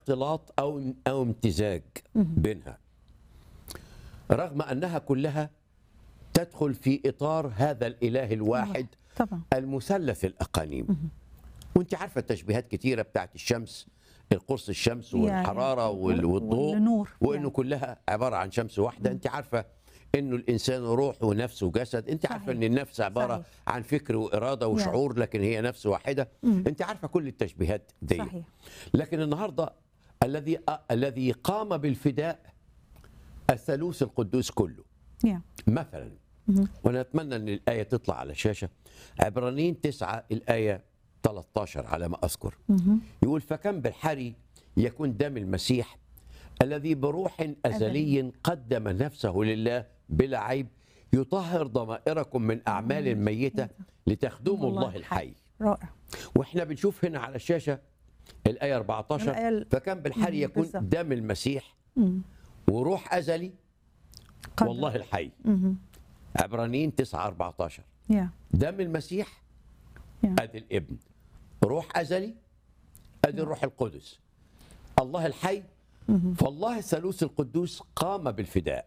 اختلاط او او امتزاج بينها رغم انها كلها تدخل في اطار هذا الاله الواحد طبعا المثلث الاقانيم وانت عارفه التشبيهات كتيره بتاعت الشمس القرص الشمس يعني والحراره وال- والضوء والنور وانه يعني. كلها عباره عن شمس واحده انت عارفه انه الانسان روح ونفس وجسد انت عارفه صحيح. ان النفس عباره صحيح. عن فكر واراده وشعور لكن هي نفس واحده انت عارفه كل التشبيهات دي صحيح لكن النهارده الذي الذي قام بالفداء الثالوث القدوس كله يا مثلا وانا اتمنى ان الايه تطلع على الشاشه عبرانيين تسعة الايه 13 على ما اذكر يقول فكم بالحري يكون دم المسيح الذي بروح ازلي قدم نفسه لله بلا عيب يطهر ضمائركم من اعمال ميته لتخدموا الله الحي رائع واحنا بنشوف هنا على الشاشه الايه 14 الآية ال- فكم بالحري مم، يكون بالظبط. دم المسيح وروح ازلي قدر. والله الحي عبرانيين 9 14 يا دم المسيح يا ادي الابن روح ازلي ادي الروح القدس الله الحي فالله الثالوث القدوس قام بالفداء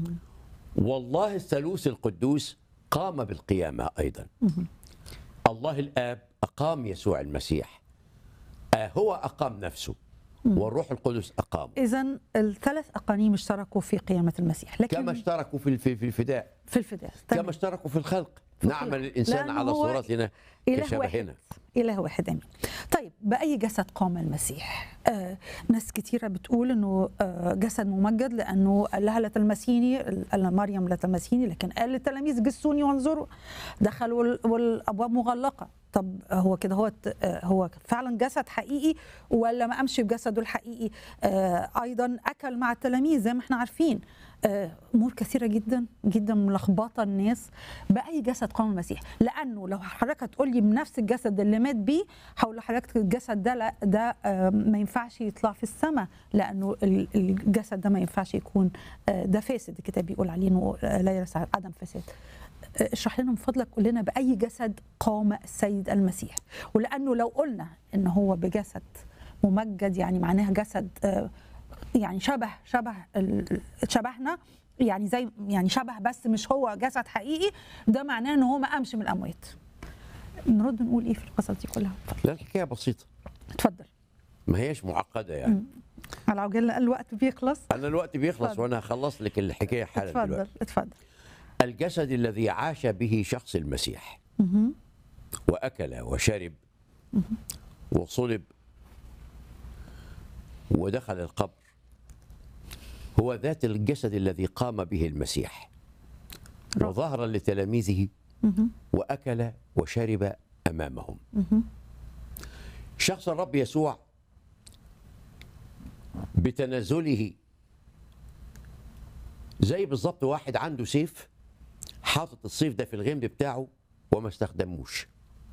والله الثالوث القدوس قام بالقيامه ايضا الله الاب اقام يسوع المسيح آه هو اقام نفسه والروح القدس اقام اذا الثلاث اقانيم اشتركوا في قيامه المسيح لكن كما اشتركوا في في في الفداء في الفداء تمام. كما اشتركوا في الخلق في نعمل الخلق. الانسان لأنه على هو صورتنا إله كشبهنا واحد إله واحد آمين طيب بأي جسد قام المسيح آه ناس كتيرة بتقول أنه آه جسد ممجد لأنه قال لها لا تلمسيني قال مريم لا تلمسيني لكن قال للتلاميذ جسوني وانظروا دخلوا وال- والأبواب مغلقة طب هو كده هو هو فعلا جسد حقيقي ولا ما قامش بجسده الحقيقي آه ايضا اكل مع التلاميذ زي ما احنا عارفين آه، امور كثيره جدا جدا ملخبطه الناس باي جسد قام المسيح لانه لو حضرتك هتقول لي بنفس الجسد اللي مات بيه هقول لحضرتك الجسد ده لا ده آه، ما ينفعش يطلع في السماء لانه ال- الجسد ده ما ينفعش يكون آه، ده فاسد الكتاب بيقول عليه انه آه، لا يرث عدم فساد آه، اشرح لنا من فضلك قول لنا باي جسد قام السيد المسيح ولانه لو قلنا ان هو بجسد ممجد يعني معناها جسد آه، يعني شبه شبه ال- شبهنا يعني زي يعني شبه بس مش هو جسد حقيقي ده معناه ان هو ما قامش من الاموات نرد نقول ايه في القصص دي كلها اتفضل. لا الحكايه بسيطه اتفضل ما هيش معقده يعني على عجل الوقت بيخلص انا الوقت بيخلص اتفضل. وانا هخلص لك الحكايه حالا اتفضل دلوقتي اتفضل الجسد الذي عاش به شخص المسيح واكل وشرب وصلب ودخل القبر هو ذات الجسد الذي قام به المسيح وظهر لتلاميذه واكل وشرب امامهم شخص الرب يسوع بتنازله زي بالظبط واحد عنده سيف حاطط السيف ده في الغمد بتاعه وما استخدموش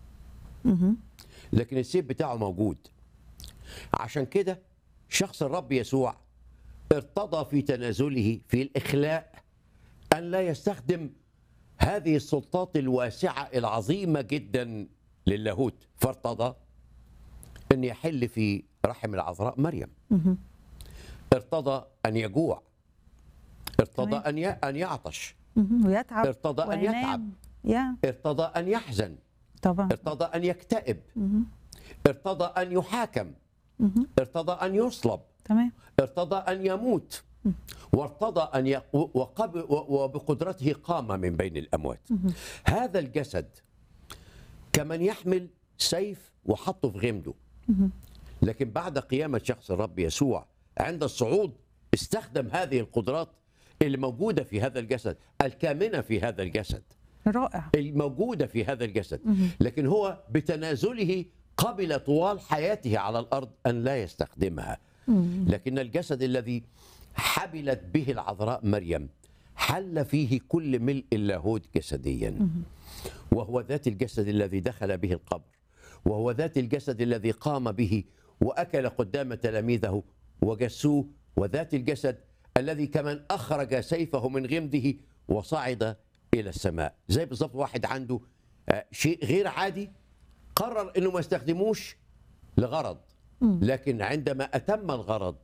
لكن السيف بتاعه موجود عشان كده شخص الرب يسوع ارتضى في تنازله في الإخلاء أن لا يستخدم هذه السلطات الواسعة العظيمة جدا للاهوت فارتضى أن يحل في رحم العذراء مريم ارتضى أن يجوع ارتضى تمام. أن ي- أن يعطش مهم. ويتعب ارتضى أن وينام. يتعب يا ارتضى أن يحزن طبعا ارتضى أن يكتئب ارتضى أن يحاكم ارتضى أن يصلب تمام ارتضى أن يموت وارتضى أن ي... وقب... و- وبقدرته قام من بين الأموات هذا الجسد كمن يحمل سيف وحطه في غمده لكن بعد قيامة شخص الرب يسوع عند الصعود استخدم هذه القدرات اللي موجودة في هذا الجسد الكامنة في هذا الجسد رائع الموجودة في هذا الجسد لكن هو بتنازله قبل طوال حياته على الأرض أن لا يستخدمها لكن الجسد الذي حبلت به العذراء مريم حل فيه كل ملء اللاهوت جسديا وهو ذات الجسد الذي دخل به القبر وهو ذات الجسد الذي قام به وأكل قدام تلاميذه وجسوه وذات الجسد الذي كمن أخرج سيفه من غمده وصعد إلى السماء زي بالظبط واحد عنده آه، شيء غير عادي قرر انه ما يستخدموش لغرض لكن عندما أتم الغرض